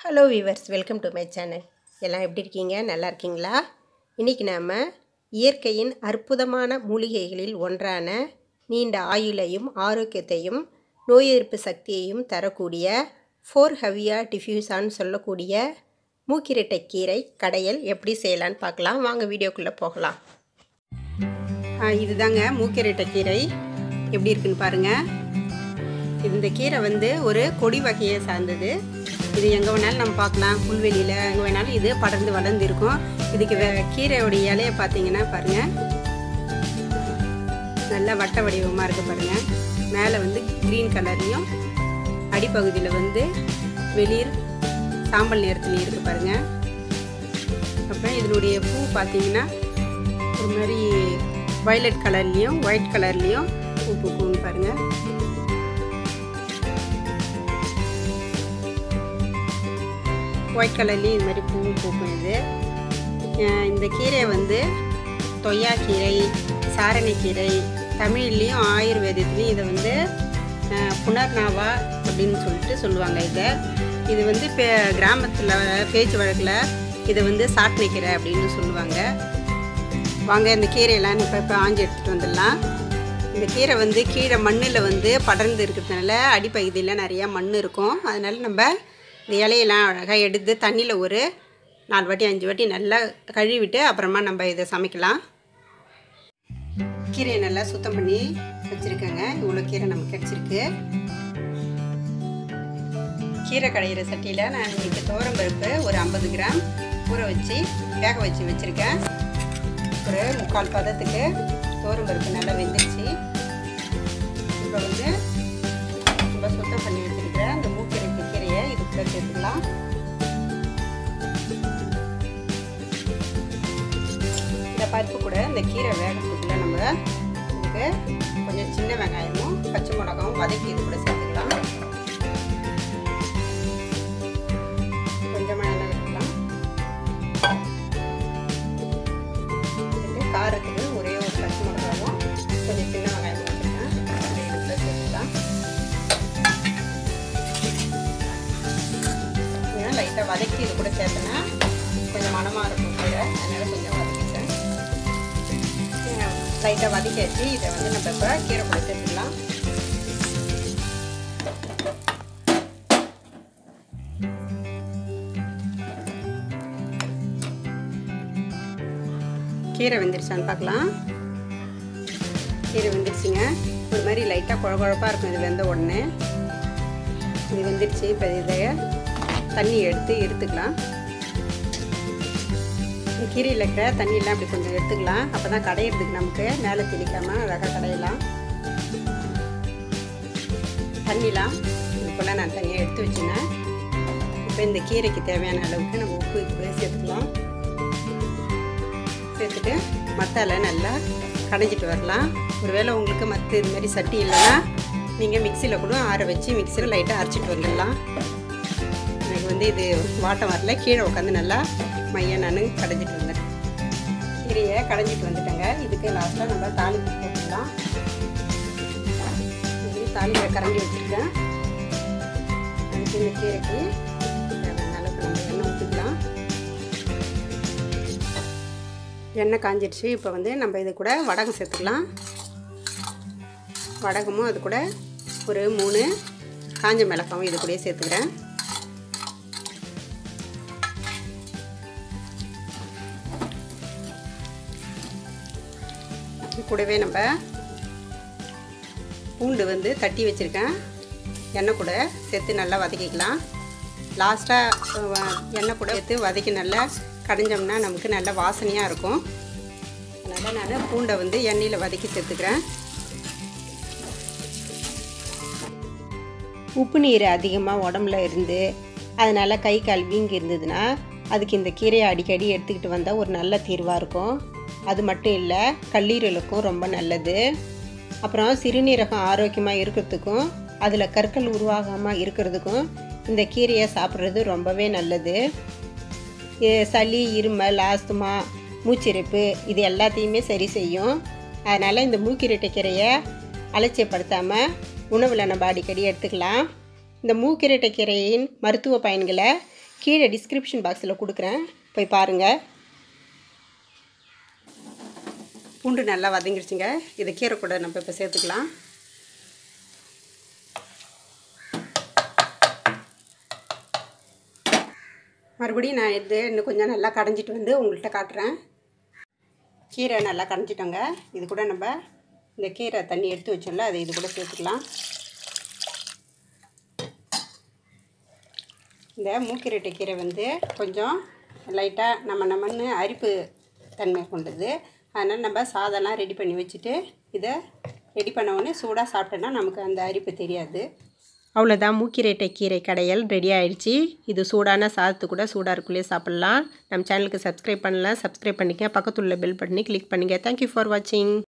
hello viewers welcome to my channel எல்லாம் எப்படி இருக்கீங்க நல்லா இருக்கீங்களா இன்றைக்கி நாம் இயற்கையின் அற்புதமான மூலிகைகளில் ஒன்றான நீண்ட ஆயுளையும் ஆரோக்கியத்தையும் நோய் எதிர்ப்பு சக்தியையும் தரக்கூடிய ஃபோர் ஹவியா டிஃப்யூசான்னு சொல்லக்கூடிய மூக்கிரட்டை கீரை கடையல் எப்படி செய்யலான்னு பார்க்கலாம் வாங்க வீடியோக்குள்ளே போகலாம் ஆ, இதுதாங்க மூக்கிரட்டை கீரை எப்படி இருக்குன்னு பாருங்கள் இந்த கீரை வந்து ஒரு கொடி வகையை சார்ந்தது இது எங்கே வேணாலும் நம்ம பார்க்கலாம் புல்வெளியில் எங்கே வேணாலும் இது படர்ந்து வளர்ந்து இருக்கும் இதுக்கு வே கீரையோடைய இலையை பார்த்தீங்கன்னா பாருங்கள் நல்லா வட்ட வடிவமாக இருக்குது பாருங்கள் மேலே வந்து க்ரீன் கலர்லேயும் அடிப்பகுதியில் வந்து வெளிர் சாம்பல் நிறத்துலையும் இருக்குது பாருங்கள் அப்புறம் இதனுடைய பூ பார்த்தீங்கன்னா ஒரு மாதிரி வயலட் கலர்லேயும் ஒயிட் கலர்லேயும் பூ பூக்கும்னு பாருங்கள் ஒயிட் கலர்லேயும் இது மாதிரி பூ பூக்கும் இது அஹ் இந்த கீரை வந்து தொய்யாக்கீரை சாரணைக்கீரை தமிழ்லேயும் ஆயுர்வேதத்துலேயும் இதை வந்து அஹ், புனர்நாவா அப்படின்னு சொல்லிட்டு சொல்லுவாங்க இதை இது வந்து இப்போ கிராமத்தில் பேச்சு வழக்கில் இதை வந்து சாட்னைக்கீரை அப்படின்னு சொல்லுவாங்க வாங்க இந்த கீரையெல்லாம் இப்போ இப்போ ஆஞ்சி எடுத்துகிட்டு வந்துடலாம் இந்த கீரை வந்து கீழே மண்ணில் வந்து படர்ந்து இருக்கிறதுனால அடிப்பகுதியில் நிறையா மண் இருக்கும் அதனால நம்ம இந்த இலையெல்லாம் அழகாக எடுத்து தண்ணியில் ஒரு நாலு வாட்டி அஞ்சு வாட்டி நல்லா கழுவிட்டு அப்புறமா நம்ம இதை சமைக்கலாம் கீரையை நல்லா சுத்தம் பண்ணி வச்சுருக்கேங்க இவ்வளோ கீரை நமக்கு கிடச்சிருக்கு கீரை கடையிற சட்டியில் நான் இன்றைக்கி பருப்பு ஒரு ஐம்பது கிராம் ஊற வச்சு வேக வச்சு வச்சுருக்கேன் ஒரு முக்கால் பதத்துக்கு பருப்பு நல்லா வெந்துருச்சு இப்போ வந்து நம்ம சுத்தம் பண்ணி வச்சுருக்கிற அந்த மூக்கிரைக்கு கீரையை இதுக்குள்ளே சேர்த்துக்கலாம் இந்த பருப்பு கூட இந்த கீரை வேகத்துக்குள்ள நம்ம இதுக்கு கொஞ்சம் சின்ன வெங்காயமும் பச்சை மிளகாவும் வதக்கி இது கூட சேர்த்துக்கலாம் கொஞ்சமாக எண்ணெய் விட்டுக்கலாம் இதுக்கு காரத்துக்கு ஒரே ஒரு பச்சை மிளகாவும் கொஞ்சம் சின்ன வெங்காயம் வச்சுருக்கேன் அதை இதுக்குள்ள சேர்த்துக்கலாம் ஏன்னா லைட்டாக வதக்கி இது கூட சேர்த்தனா கொஞ்சம் மனமாக இருக்கும் கூட அதனால் கொஞ்சம் வதக்கிட்டேன் லைட்டாக வதக்கியாச்சு இதை வந்து நம்ம இப்போ கீரை கூட சேர்த்துக்கலாம் கீரை வெந்துருச்சான்னு பார்க்கலாம் கீரை வெந்துருச்சுங்க ஒரு மாதிரி லைட்டாக குழ குழப்பாக இருக்கும் இது வெந்த உடனே இது வெந்துருச்சு இப்போ இதை தண்ணி எடுத்து எடுத்துக்கலாம் இந்த கீரையில் இருக்கிற தண்ணியெல்லாம் அப்படி கொஞ்சம் எடுத்துக்கலாம் அப்போ தான் கடையிறதுக்கு நமக்கு மேலே தெளிக்காமல் அழகாக கடையலாம் தண்ணிலாம் இது போல் நான் தனியாக எடுத்து வச்சுனேன் இப்போ இந்த கீரைக்கு தேவையான அளவுக்கு நம்ம உப்பு இது கூட சேர்த்துக்கலாம் சேர்த்துட்டு மத்தால நல்லா கடைஞ்சிட்டு வரலாம் ஒருவேளை உங்களுக்கு மற்ற இது மாதிரி சட்டி இல்லைன்னா நீங்கள் மிக்சியில் கூட ஆற வச்சு மிக்சியில் லைட்டாக அரைச்சிட்டு வந்துடலாம் எனக்கு வந்து இது வாட்டம் வரல கீழே உட்காந்து நல்லா மைய நான் கடைஞ்சிட்டு வந்தேன் கீரையை கடைஞ்சிட்டு வந்துட்டேங்க இதுக்கு லாஸ்ட்டாக நம்ம தாளிப்பு போட்டுடலாம் இது தாளிப்பை கரண்டி வச்சுருக்கேன் அதுக்கு இந்த கீரைக்கு தேவையான அளவுக்கு நம்ம எண்ணெய் ஊற்றிக்கலாம் எண்ணெய் காஞ்சிடுச்சு இப்போ வந்து நம்ம இது கூட வடகம் சேர்த்துக்கலாம் வடகமும் அது கூட ஒரு மூணு காஞ்ச மிளகாவும் இது கூடயே சேர்த்துக்கிறேன் இது கூடவே நம்ம பூண்டு வந்து தட்டி வச்சுருக்கேன் எண்ணெய் கூட சேர்த்து நல்லா வதக்கிக்கலாம் லாஸ்ட்டாக எண்ணெய் கூட சேர்த்து வதக்கி நல்லா கடைஞ்சோம்னா நமக்கு நல்ல வாசனையாக இருக்கும் அதனால் நான் பூண்டை வந்து எண்ணெயில் வதக்கி சேர்த்துக்கிறேன் உப்பு நீர் அதிகமாக உடம்புல இருந்து அதனால் கை கால் வீங்கி இருந்ததுன்னா அதுக்கு இந்த கீரையை அடிக்கடி எடுத்துக்கிட்டு வந்தால் ஒரு நல்ல தீர்வாக இருக்கும் அது மட்டும் இல்லை கல்லீரலுக்கும் ரொம்ப நல்லது அப்புறம் சிறுநீரகம் ஆரோக்கியமாக இருக்கிறதுக்கும் அதில் கற்கள் உருவாகாமல் இருக்கிறதுக்கும் இந்த கீரையை சாப்பிட்றது ரொம்பவே நல்லது இ- சளி இருமல் ஆஸ்துமா மூச்சிறைப்பு இது எல்லாத்தையுமே சரி செய்யும் அதனால் இந்த மூக்கிரட்டை கீரையை அலட்சியப்படுத்தாமல் உணவில் நம்ம அடிக்கடி எடுத்துக்கலாம் இந்த மூக்கிரட்டை கீரையின் மருத்துவ பயன்களை கீழே டிஸ்கிரிப்ஷன் பாக்ஸில் கொடுக்குறேன் போய் பாருங்கள் பூண்டு நல்லா வதங்கிடுச்சுங்க இதை கீரை கூட நம்ம இப்போ சேர்த்துக்கலாம் மறுபடியும் நான் இது இன்னும் கொஞ்சம் நல்லா கடைஞ்சிட்டு வந்து உங்கள்கிட்ட காட்டுறேன் கீரை நல்லா கடைஞ்சிட்டோங்க இது கூட நம்ம இந்த கீரை தண்ணி எடுத்து வச்சோம்ல அதை இது கூட சேர்த்துக்கலாம் இந்த மூக்கிரட்டை கீரை வந்து கொஞ்சம் லைட்டாக நம்ம நம்மன்னு அரிப்பு தன்மை கொண்டது அதனால் நம்ம சாதம்லாம் ரெடி பண்ணி வச்சுட்டு இதை ரெடி பண்ண உடனே சூடாக சாப்பிட்டோன்னா நமக்கு அந்த அரிப்பு தெரியாது அவ்வளோதான் மூக்கிரேட்டை கீரை கடையல் ரெடி ஆயிடுச்சு இது சூடான சாதத்து கூட சூடாக இருக்குள்ளே சாப்பிட்லாம் நம்ம சேனலுக்கு சப்ஸ்கிரைப் பண்ணலாம் சப்ஸ்கிரைப் பண்ணிக்க பக்கத்துள்ள பெல் பட்டனி கிளிக் பண்ணுங்கள் தேங்க்யூ ஃபார் வாட்சிங்